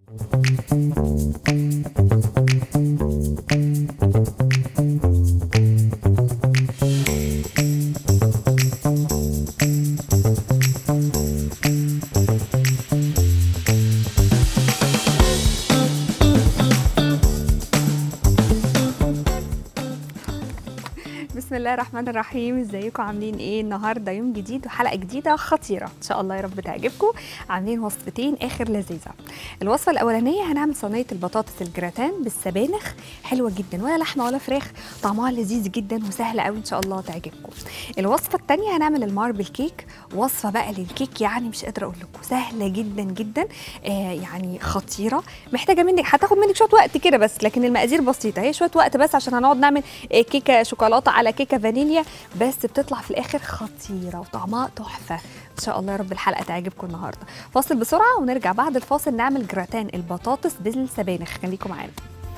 بسم الله الرحمن الرحيم ازيكم عاملين ايه النهارده يوم جديد وحلقه جديده خطيره ان شاء الله يا رب تعجبكم عاملين وصفتين اخر لذيذه الوصفه الاولانيه هنعمل صينيه البطاطس الجراتان بالسبانخ حلوه جدا ولا لحمه ولا فراخ طعمها لذيذ جدا وسهله قوي ان شاء الله تعجبكم الوصفه الثانيه هنعمل الماربل كيك وصفه بقى للكيك يعني مش قادره اقول لكم سهله جدا جدا آه يعني خطيره محتاجه منك هتاخد منك شويه وقت كده بس لكن المقادير بسيطه هي شويه وقت بس عشان هنقعد نعمل آه، كيكه شوكولاته على كيكه فانيليا بس بتطلع في الاخر خطيره وطعمها تحفه ان شاء الله يا رب الحلقه تعجبكم النهارده فاصل بسرعه ونرجع بعد الفاصل نعمل جراتان البطاطس بالسبانخ خليكم معانا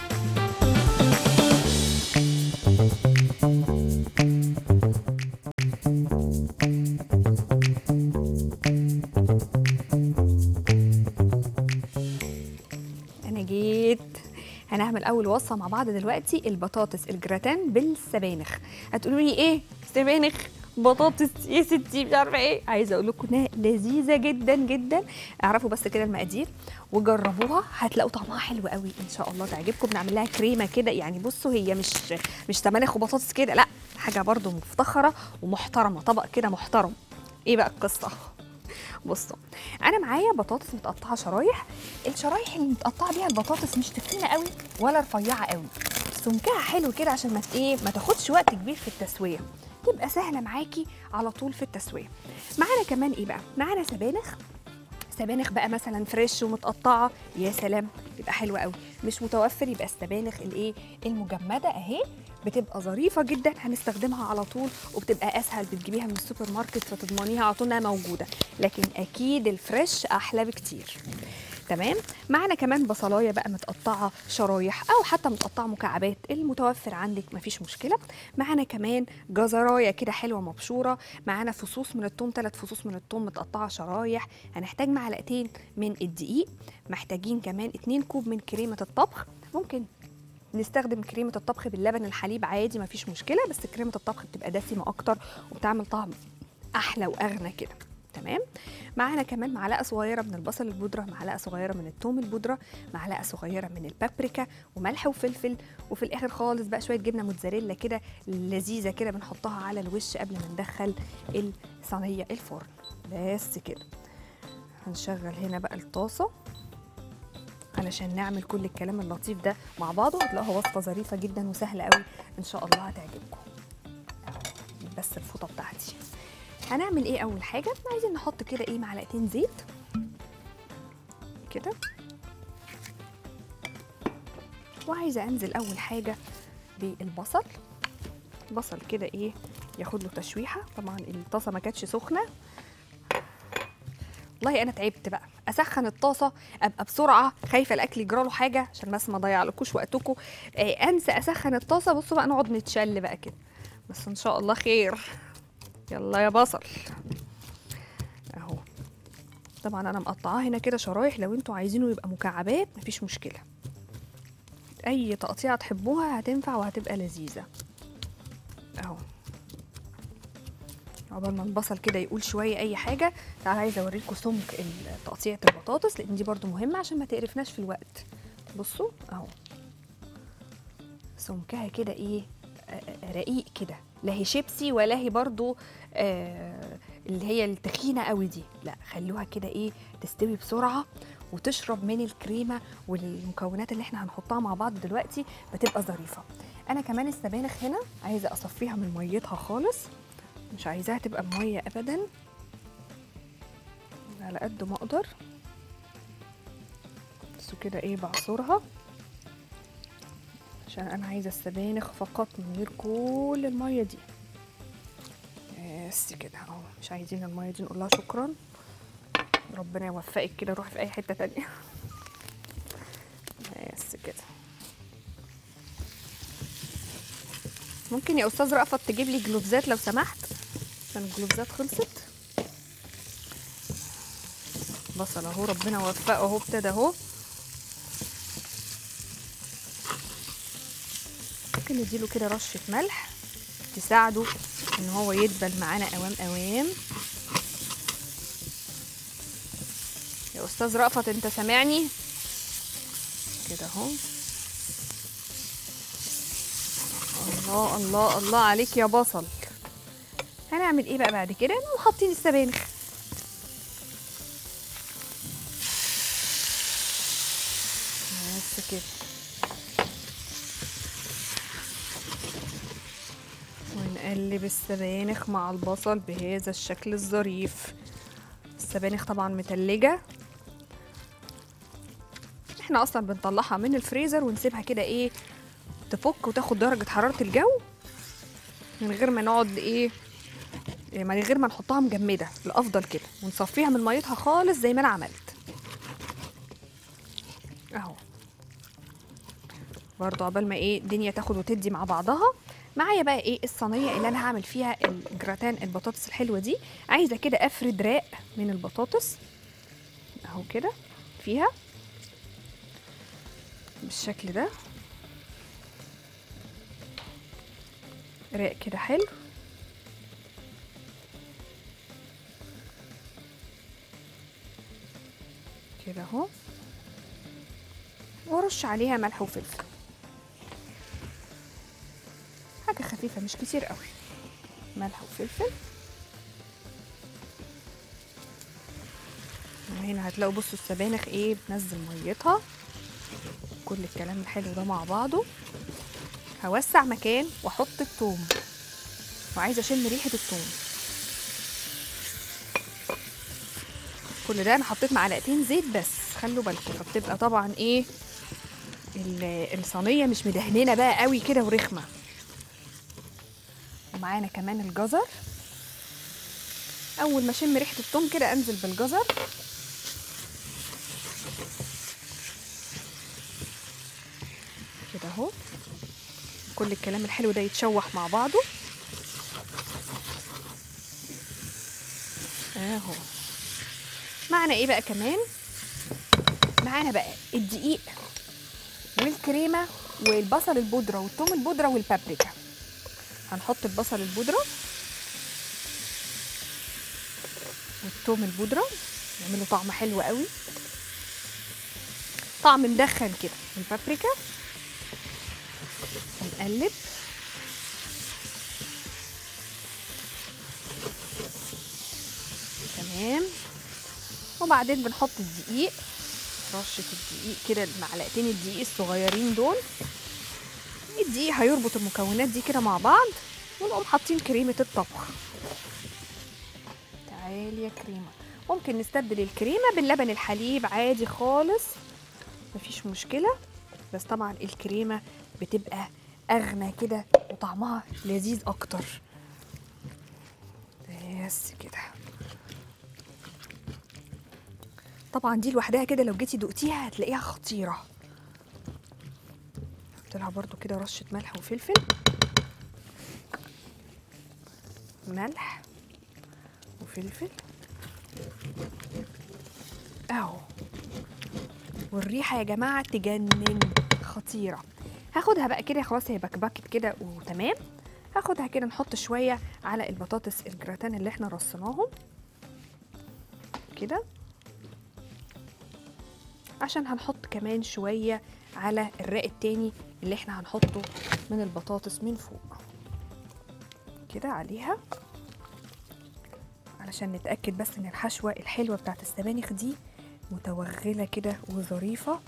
انا جيت هنعمل اول وصفه مع بعض دلوقتي البطاطس الجراتان بالسبانخ هتقولوا لي ايه سبانخ بطاطس يا ستي مش عارفه ايه عايزه اقول لكم انها لذيذه جدا جدا اعرفوا بس كده المقادير وجربوها هتلاقوا طعمها حلو قوي ان شاء الله تعجبكم بنعمل لها كريمه كده يعني بصوا هي مش مش سبانخ وبطاطس كده لا حاجه برده مفتخره ومحترمه طبق كده محترم ايه بقى القصه بصوا انا معايا بطاطس متقطعه شرايح الشرايح اللي متقطعه بيها البطاطس مش تخينه قوي ولا رفيعه قوي سمكها حلو كده عشان ما ت- ايه ما تاخدش وقت كبير في التسويه تبقى سهله معاكي على طول في التسويه معانا كمان ايه بقى معانا سبانخ سبانخ بقى مثلا فريش ومتقطعه يا سلام يبقى حلو قوي مش متوفر يبقى السبانخ الايه المجمده اهي بتبقى ظريفه جدا هنستخدمها على طول وبتبقى اسهل بتجيبيها من السوبر ماركت فتضمنيها على طول انها موجوده لكن اكيد الفريش احلى بكتير تمام معنا كمان بصلايه بقى متقطعه شرايح او حتى متقطعه مكعبات المتوفر عندك مفيش مشكله معنا كمان جزرايه كده حلوه مبشوره معانا فصوص من الثوم ثلاث فصوص من الثوم متقطعه شرايح هنحتاج معلقتين من الدقيق محتاجين كمان 2 كوب من كريمه الطبخ ممكن نستخدم كريمه الطبخ باللبن الحليب عادي مفيش مشكله بس كريمه الطبخ بتبقى دسمه اكتر وبتعمل طعم احلى واغنى كده تمام معانا كمان معلقه صغيره من البصل البودره معلقه صغيره من الثوم البودره معلقه صغيره من البابريكا وملح وفلفل وفي الاخر خالص بقى شويه جبنه موتزاريلا كده لذيذه كده بنحطها على الوش قبل ما ندخل الصينيه الفرن بس كده هنشغل هنا بقى الطاسه علشان نعمل كل الكلام اللطيف ده مع بعضه هتلاقوها وصفه ظريفه جدا وسهله قوي ان شاء الله هتعجبكم بس الفوطه بتاعتي هنعمل ايه اول حاجه عايزين نحط كده ايه معلقتين زيت كده وعايزه انزل اول حاجه بالبصل بصل كده ايه ياخد له تشويحه طبعا الطاسه ما كانتش سخنه والله انا تعبت بقى اسخن الطاسه ابقى بسرعه خايفه الاكل يجرى له حاجه عشان بس ما اضيعلكوش وقتكم آه انسى اسخن الطاسه بصوا بقى نقعد نتشل بقى كده بس ان شاء الله خير يلا يا بصل اهو طبعا انا مقطعاه هنا كده شرايح لو انتوا عايزينه يبقى مكعبات مفيش مشكله اي تقطيعه تحبوها هتنفع وهتبقى لذيذه اهو عقبال ما البصل كده يقول شويه اي حاجه تعالى عايزه اوريكم سمك ال- تقطيعه البطاطس لان دي برضو مهمه عشان ما تقرفناش في الوقت بصوا اهو سمكها كده ايه آه، آه، رقيق كده لا هي شيبسي ولا هي برضو آه اللي هي التخينه قوي دي لا خلوها كده ايه تستوي بسرعه وتشرب من الكريمه والمكونات اللي احنا هنحطها مع بعض دلوقتي بتبقى ظريفه انا كمان السبانخ هنا عايزه اصفيها من ميتها خالص مش عايزاها تبقى بميه ابدا على قد ما اقدر بس كده ايه بعصرها عشان انا عايزه السبانخ فقط من غير كل الميه دي بس كده اهو مش عايزين الميه دي نقول لها شكرا ربنا يوفقك كده روحي في اي حته تانية بس كده ممكن يا استاذ رأفت تجيب لي جلوفزات لو سمحت عشان الجلوفزات خلصت بصل اهو ربنا وفقه اهو ابتدى اهو ممكن نديله كده رشه ملح تساعده ان هو يدبل معانا اوام اوام يا استاذ رأفت انت سامعني كده اهو الله الله الله عليك يا بصل هنعمل ايه بقى بعد كده نقوم حاطين السبانخ بس كده ونقلب السبانخ مع البصل بهذا الشكل الظريف السبانخ طبعا متلجة احنا اصلا بنطلعها من الفريزر ونسيبها كده ايه تفك وتاخد درجة حرارة الجو من غير ما نقعد ايه إيه، من غير ما نحطها مجمدة الافضل كده ونصفيها من ميتها خالص زي ما انا عملت اهو برضو عقبال ما ايه الدنيا تاخد وتدي مع بعضها معايا بقى ايه الصينيه اللي انا هعمل فيها الجراتان البطاطس الحلوه دي عايزه كده افرد راق من البطاطس اهو كده فيها بالشكل ده راق كده حلو كده اهو وارش عليها ملح وفلفل حاجه خفيفه مش كتير قوي ملح وفلفل وهنا هتلاقوا بصوا السبانخ ايه بتنزل ميتها كل الكلام الحلو ده مع بعضه هوسع مكان واحط الثوم وعايزه اشم ريحه الثوم كل ده انا حطيت معلقتين زيت بس خلوا بالكم فبتبقى طبعا ايه ال- الصينيه مش مدهننه بقى قوي كده ورخمه ومعانا كمان الجزر اول ما اشم ريحه الثوم كده انزل بالجزر كده اهو كل الكلام الحلو ده يتشوح مع بعضه اهو معنا ايه بقى كمان معانا بقى الدقيق والكريمه والبصل البودره والثوم البودره والبابريكا هنحط البصل البودره والثوم البودره يعملوا طعم حلو قوي طعم مدخن كده البابريكا ونقلب تمام وبعدين بنحط الدقيق رشة الدقيق كده معلقتين الدقيق الصغيرين دول الدقيق هيربط المكونات دي كده مع بعض ونقوم حاطين كريمة الطبخ تعالي يا كريمة ممكن نستبدل الكريمة باللبن الحليب عادي خالص مفيش مشكلة بس طبعا الكريمة بتبقى أغنى كده وطعمها لذيذ أكتر بس كده طبعا دي لوحدها كده لو جيتي دقتيها هتلاقيها خطيرة حط لها برضو كده رشة ملح وفلفل ملح وفلفل اهو والريحة يا جماعة تجنن خطيرة هاخدها بقى كده خلاص هي بكبكت كده وتمام هاخدها كده نحط شوية على البطاطس الجراتان اللي احنا رصيناهم كده عشان هنحط كمان شوية على الراق التاني اللي احنا هنحطه من البطاطس من فوق كده عليها علشان نتأكد بس ان الحشوة الحلوة بتاعت السبانخ دي متوغلة كده وظريفة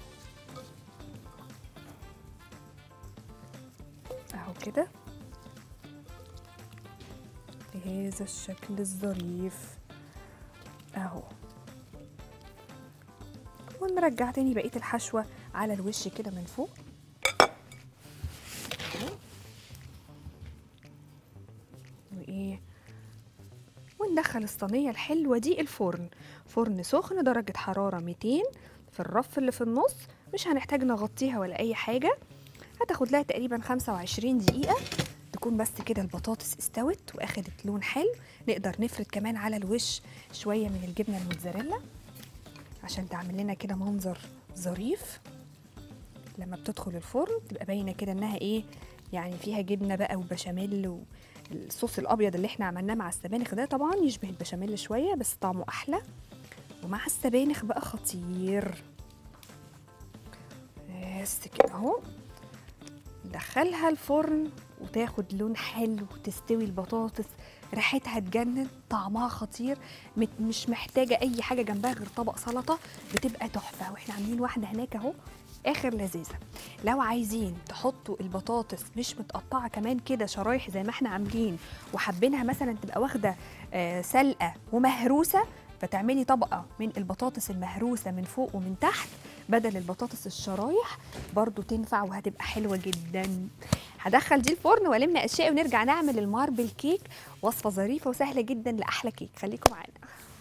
اهو كده بهذا الشكل الظريف اهو ونرجع تاني بقية الحشوة على الوش كده من فوق وايه وندخل الصينية الحلوة دي الفرن فرن سخن درجة حرارة 200 في الرف اللي في النص مش هنحتاج نغطيها ولا أي حاجة هتاخد لها تقريبا 25 دقيقة تكون بس كده البطاطس استوت واخدت لون حلو نقدر نفرد كمان على الوش شوية من الجبنة الموتزاريلا عشان تعمل لنا كده منظر ظريف لما بتدخل الفرن تبقى باينه كده انها ايه يعني فيها جبنه بقى وبشاميل والصوص الابيض اللي احنا عملناه مع السبانخ ده طبعا يشبه البشاميل شويه بس طعمه احلى ومع السبانخ بقى خطير بس كده اهو ندخلها الفرن وتاخد لون حلو وتستوي البطاطس ريحتها تجنن طعمها خطير مت- مش محتاجه اي حاجه جنبها غير طبق سلطه بتبقى تحفه واحنا عاملين واحده هناك اهو اخر لذيذه لو عايزين تحطوا البطاطس مش متقطعه كمان كده شرايح زي ما احنا عاملين وحابينها مثلا تبقى واخده آه، سلقه ومهروسه فتعملي طبقه من البطاطس المهروسه من فوق ومن تحت بدل البطاطس الشرايح برضو تنفع وهتبقى حلوه جدا هدخل دي الفرن والم اشياء ونرجع نعمل الماربل كيك وصفه ظريفه وسهله جدا لاحلى كيك خليكم معانا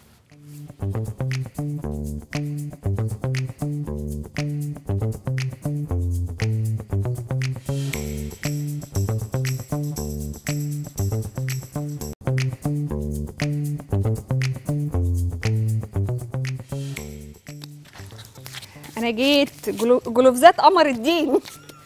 انا جيت جلو... جلوفزات قمر الدين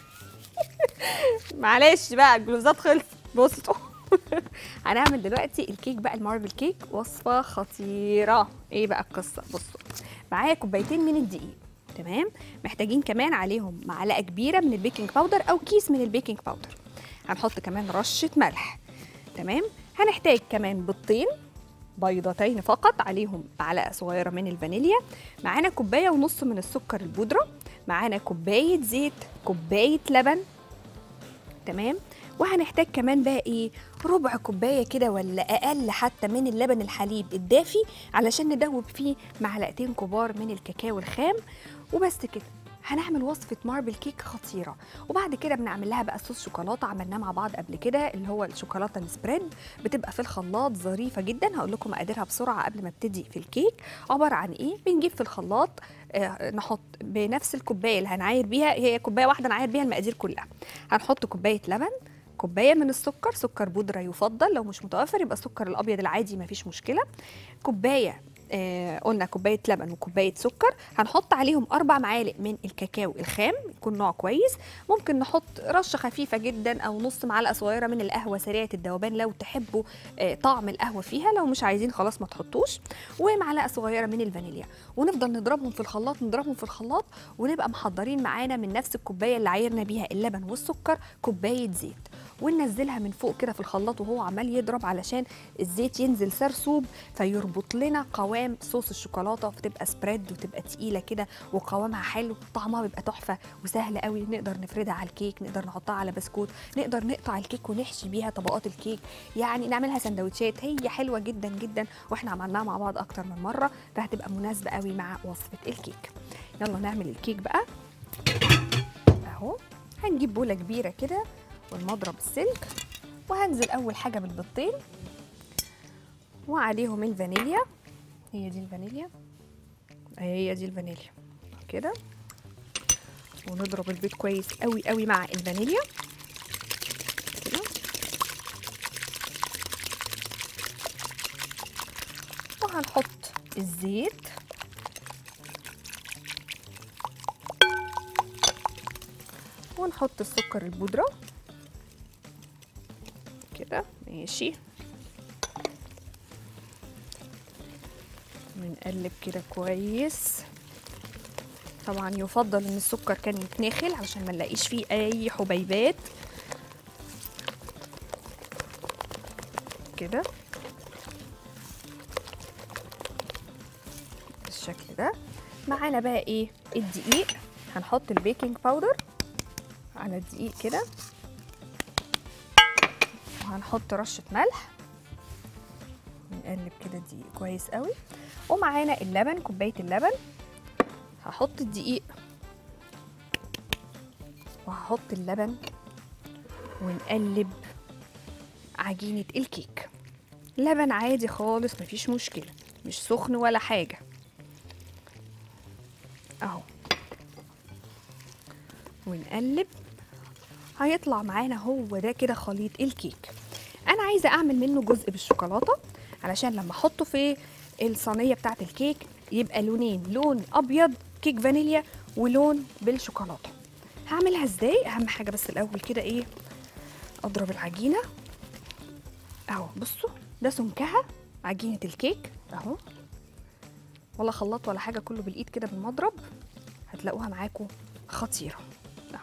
معلش بقى الجلوفزات خلصت بصوا هنعمل دلوقتي الكيك بقى الماربل كيك وصفه خطيره ايه بقى القصه بصوا معايا كوبايتين من الدقيق تمام محتاجين كمان عليهم معلقه كبيره من البيكنج باودر او كيس من البيكنج باودر هنحط كمان رشه ملح تمام هنحتاج كمان بيضتين بيضتين فقط عليهم معلقه صغيره من الفانيليا معانا كوبايه ونص من السكر البودره معانا كوبايه زيت كوبايه لبن تمام وهنحتاج كمان بقى ايه ربع كوبايه كده ولا اقل حتى من اللبن الحليب الدافي علشان ندوب فيه معلقتين كبار من الكاكاو الخام وبس كده هنعمل وصفة ماربل كيك خطيرة وبعد كده بنعمل لها بقى صوص شوكولاتة عملناه مع بعض قبل كده اللي هو الشوكولاتة السبريد بتبقى في الخلاط ظريفة جدا هقول لكم مقاديرها بسرعة قبل ما ابتدي في الكيك عبارة عن ايه بنجيب في الخلاط آه نحط بنفس الكوباية اللي هنعاير بيها هي كوباية واحدة نعاير بيها المقادير كلها هنحط كوباية لبن كوبايه من السكر سكر بودره يفضل لو مش متوفر يبقى السكر الابيض العادي مفيش مشكله كوبايه آه قلنا كوبايه لبن وكوبايه سكر هنحط عليهم اربع معالق من الكاكاو الخام يكون نوع كويس ممكن نحط رشه خفيفه جدا او نص معلقه صغيره من القهوه سريعه الذوبان لو تحبوا آه طعم القهوه فيها لو مش عايزين خلاص ما تحطوش ومعلقه صغيره من الفانيليا ونفضل نضربهم في الخلاط نضربهم في الخلاط ونبقى محضرين معانا من نفس الكوبايه اللي عايرنا بيها اللبن والسكر كوبايه زيت وننزلها من فوق كده في الخلاط وهو عمال يضرب علشان الزيت ينزل سرسوب فيربط لنا قوام صوص الشوكولاته فتبقى سبريد وتبقى تقيله كده وقوامها حلو طعمها بيبقى تحفه وسهل قوي نقدر نفردها على الكيك نقدر نحطها على بسكوت نقدر نقطع الكيك ونحشي بيها طبقات الكيك يعني نعملها سندوتشات هي حلوه جدا جدا واحنا عملناها مع بعض اكتر من مره فهتبقى مناسبه قوي مع وصفه الكيك يلا نعمل الكيك بقى اهو هنجيب بوله كبيره كده والمضرب السلك وهنزل اول حاجه بالبيضتين وعليهم الفانيليا هي دي الفانيليا هي دي الفانيليا كده ونضرب البيض كويس قوي قوي مع الفانيليا كده وهنحط الزيت ونحط السكر البودرة كده ماشي ونقلب كده كويس طبعا يفضل ان السكر كان يتنخل علشان ما نلاقيش فيه اي حبيبات كده بالشكل ده معانا بقى ايه الدقيق هنحط البيكنج باودر على الدقيق كده وهنحط رشة ملح نقلب كده الدقيق كويس قوي ومعانا اللبن كوباية اللبن هحط الدقيق وهحط اللبن ونقلب عجينة الكيك لبن عادي خالص مفيش مشكلة مش سخن ولا حاجة اهو ونقلب هيطلع معانا هو ده كده خليط الكيك انا عايزه اعمل منه جزء بالشوكولاته علشان لما احطه في الصينيه بتاعه الكيك يبقى لونين لون ابيض كيك فانيليا ولون بالشوكولاته هعملها ازاي اهم حاجه بس الاول كده ايه اضرب العجينه اهو بصوا ده سمكها عجينه الكيك اهو ولا خلاط ولا حاجه كله بالايد كده بالمضرب هتلاقوها معاكم خطيره اهو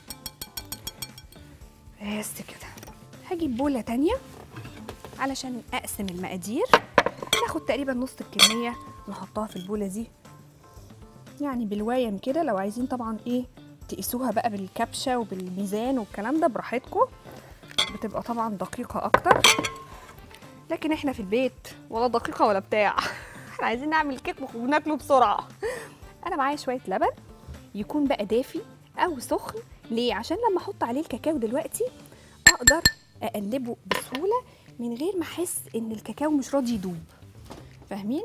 بس كده هجيب بوله تانية علشان اقسم المقادير ناخد تقريبا نص الكميه نحطها في البوله دي يعني بالوايم كده لو عايزين طبعا ايه تقيسوها بقى بالكبشه وبالميزان والكلام ده براحتكم بتبقى طبعا دقيقه اكتر لكن احنا في البيت ولا دقيقه ولا بتاع احنا عايزين نعمل كيك وناكله بسرعه انا معايا شويه لبن يكون بقى دافي او سخن ليه عشان لما احط عليه الكاكاو دلوقتي اقدر اقلبه بسهوله من غير ما احس ان الكاكاو مش راضي يدوب فاهمين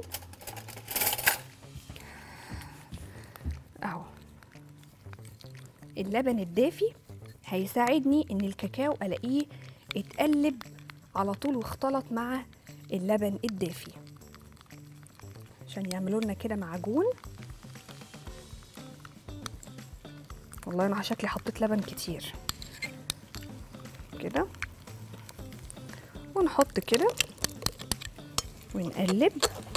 اهو اللبن الدافي هيساعدني ان الكاكاو الاقيه اتقلب على طول واختلط مع اللبن الدافي عشان يعملوا لنا كده معجون والله انا شكلي حطيت لبن كتير كده ونحط كده ونقلب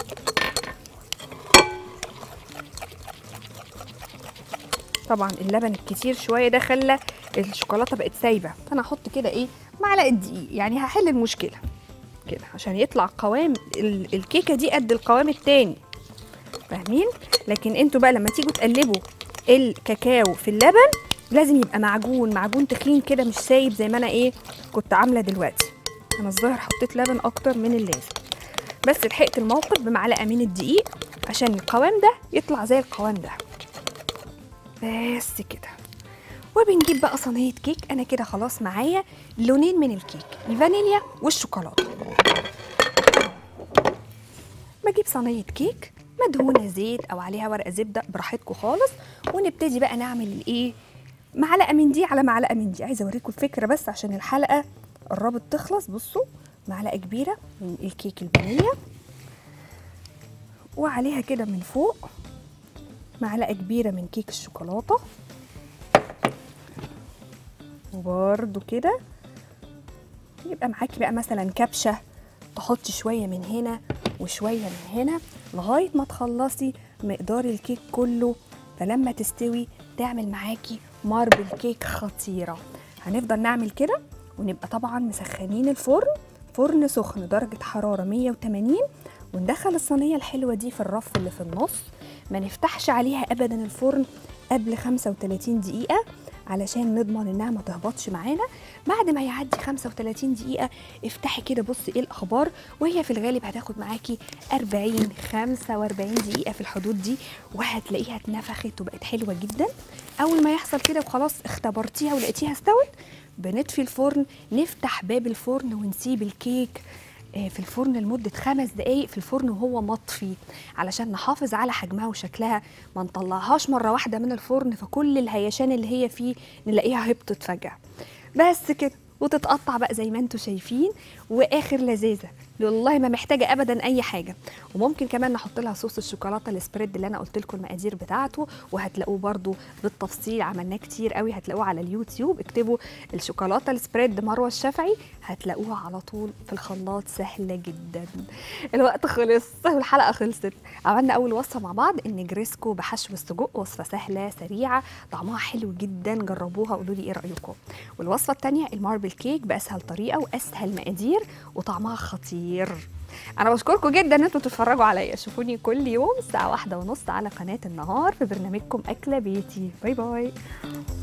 طبعا اللبن الكتير شويه ده خلى الشوكولاته بقت سايبه فانا هحط كده ايه معلقه دقيق يعني هحل المشكله كده عشان يطلع قوام ال- الكيكه دي قد القوام التاني فاهمين لكن انتوا بقى لما تيجوا تقلبوا الكاكاو في اللبن لازم يبقى معجون معجون تخين كده مش سايب زي ما انا ايه كنت عامله دلوقتي انا الظاهر حطيت لبن اكتر من اللازم بس لحقت الموقف بمعلقه من الدقيق عشان القوام ده يطلع زي القوام ده بس كده وبنجيب بقى صينيه كيك انا كده خلاص معايا لونين من الكيك الفانيليا والشوكولاته بجيب صينيه كيك مدهونه زيت او عليها ورقه زبده براحتكم خالص ونبتدي بقى نعمل الايه معلقه من دي على معلقه من دي عايزه اوريكم الفكره بس عشان الحلقه قربت تخلص بصوا معلقه كبيره من الكيك الفانيليا وعليها كده من فوق معلقه كبيره من كيك الشوكولاته وبرده كده يبقى معاكي بقى مثلا كبشه تحطي شويه من هنا وشويه من هنا لغايه ما تخلصي مقدار الكيك كله فلما تستوي تعمل معاكي ماربل كيك خطيره هنفضل نعمل كده ونبقى طبعا مسخنين الفرن فرن سخن درجه حراره 180 وندخل الصينيه الحلوه دي في الرف اللي في النص ما نفتحش عليها ابدا الفرن قبل 35 دقيقه علشان نضمن انها ما تهبطش معانا بعد ما يعدي 35 دقيقه افتحي كده بصي ايه الاخبار وهي في الغالب هتاخد معاكي 40 45 دقيقه في الحدود دي وهتلاقيها اتنفخت وبقت حلوه جدا اول ما يحصل كده وخلاص اختبرتيها ولقيتيها استوت بنطفي الفرن نفتح باب الفرن ونسيب الكيك آه، في الفرن لمدة خمس دقايق في الفرن وهو مطفي علشان نحافظ على حجمها وشكلها ما نطلعهاش مرة واحدة من الفرن فكل الهيشان اللي هي فيه نلاقيها هبطت فجأة بس كده وتتقطع بقى زي ما انتم شايفين واخر لذاذه والله ما محتاجه ابدا اي حاجه وممكن كمان نحط لها صوص الشوكولاته السبريد اللي انا قلت لكم المقادير بتاعته وهتلاقوه برده بالتفصيل عملناه كتير قوي هتلاقوه على اليوتيوب اكتبوا الشوكولاته السبريد مروه الشافعي هتلاقوها على طول في الخلاط سهله جدا الوقت خلص والحلقه خلصت عملنا اول وصفه مع بعض النجريسكو بحشو السجق وصفه سهله سريعه طعمها حلو جدا جربوها قولوا لي ايه رايكم والوصفه الثانيه الماربل كيك باسهل طريقه واسهل مقادير وطعمها خطير انا بشكركم جدا ان انتوا تتفرجوا عليا شوفوني كل يوم الساعه واحدة ونص على قناه النهار في برنامجكم اكله بيتي باي باي